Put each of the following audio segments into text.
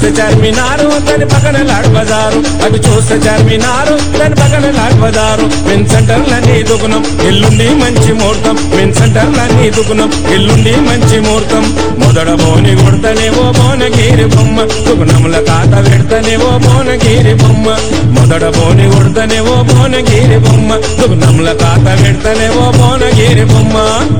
చూస్తే చార్మినారు దాని పక్కన లాడ్ బజారు అవి చూస్తే చార్మినారు దాని పక్కన లాడ్ బజారు మెన్ సెంటర్లన్నీ దుకుణం ఎల్లుండి మంచి ముహూర్తం మెన్ సెంటర్లన్నీ దుకుణం ఎల్లుండి మంచి ముహూర్తం మొదట బోని కొడతనేవో బోనగిరి బొమ్మ దుకుణముల కాత పెడతనేవో బోనగిరి బొమ్మ మొదట బోని కొడతనేవో బోనగిరి బొమ్మ దుకుణముల కాత పెడతనేవో బోనగిరి బొమ్మ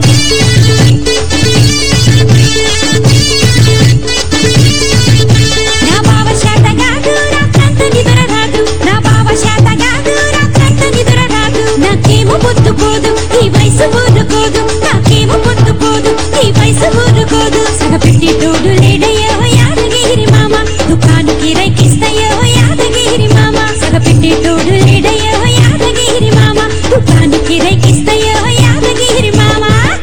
నా బావ శాతగాడు రాత్రంత నిద్ర రాదు నా బావ శాతగాడు రాత్రంత నిద్ర రాదు నాకేమో పొద్దు పోదు ఈ వయసు ఊరుకోదు నాకేమో పొద్దు పోదు ఈ వయసు ఊరుకోదు సగపెట్టి తోడు లేడయ్యో యాదగిరి మామ దుకాణుకి రైకిస్తయ్యో యాదగిరి మామ సగపెట్టి తోడు లేడయ్యో యాదగిరి మామ దుకాణుకి రైకిస్తయ్యో యాదగిరి మామ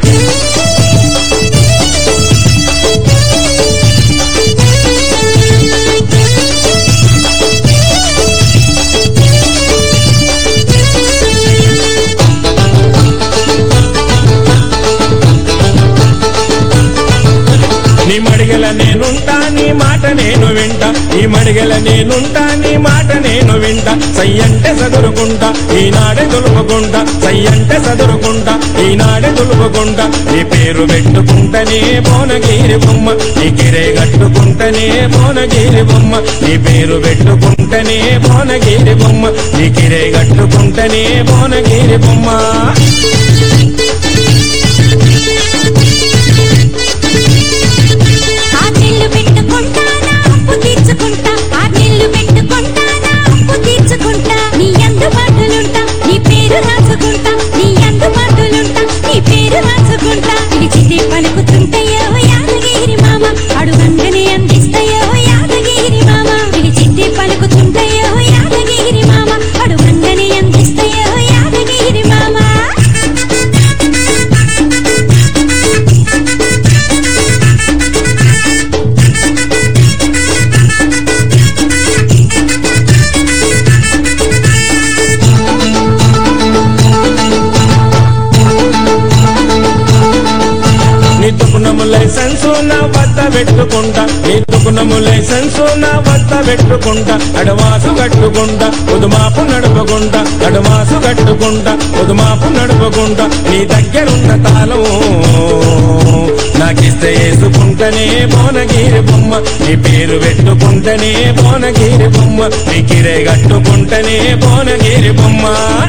నీ మడిగల నేనుంటా నీ మాట నేను వింటా ఈ మడిగల నేనుంటా నీ మాట నేను వింటా సయ్యంటే చదురుకుంటా ఈనాడే దులుపుకుంటా సయ్యంటే చదురుకుంటా ఈనాడే దులుపుకుంటా నీ పేరు పెట్టుకుంటనే బోనగిరి బొమ్మ నీ కిరే కట్టుకుంటనే బోనగిరి బొమ్మ నీ పేరు పెట్టుకుంటనే బోనగిరి బొమ్మ నీ కిరే కట్టుకుంటనే బోనగిరి బొమ్మ ఆ నీళ్లు పెట్టుకుంటానా అప్పు తీర్చుకుంటా ఆ నీళ్లు పెట్టుకుంటానా అప్పు తీర్చుకుంటా నీ అందుబాటులుంటా నీ పేరు రాసుకుంటా నీ అందుబాటులుంటా నీ పేరు రాసుకుంటా పిలిచితే పలుకుతుంటాయో యాదగిరి మామ అడుగంగనే అందిస్తాయో యాదగిరి మామ పిలిచితే పలుకుతుంటాయో యాదగిరి మామ అడుగంగనే అందిస్తాయో యాదగిరి మామ నీ తుకునము లైసెన్స్ నా వద్ద పెట్టుకుంటా నీ తుకునము లైసెన్స్ నా వద్ద పెట్టుకుంటా అడవాసు కట్టుకుంటా ఉదుమాపు నడుపుకుంటా అడవాసు కట్టుకుంటా ఉదుమాపు నడుపుకుంటా నీ దగ్గరున్న తాళం నాకిస్తే వేసుకుంటనే బోనగిరి బొమ్మ నీ పేరు పెట్టుకుంటనే బోనగిరి బొమ్మ నీ కిరే కట్టుకుంటనే బోనగిరి బొమ్మ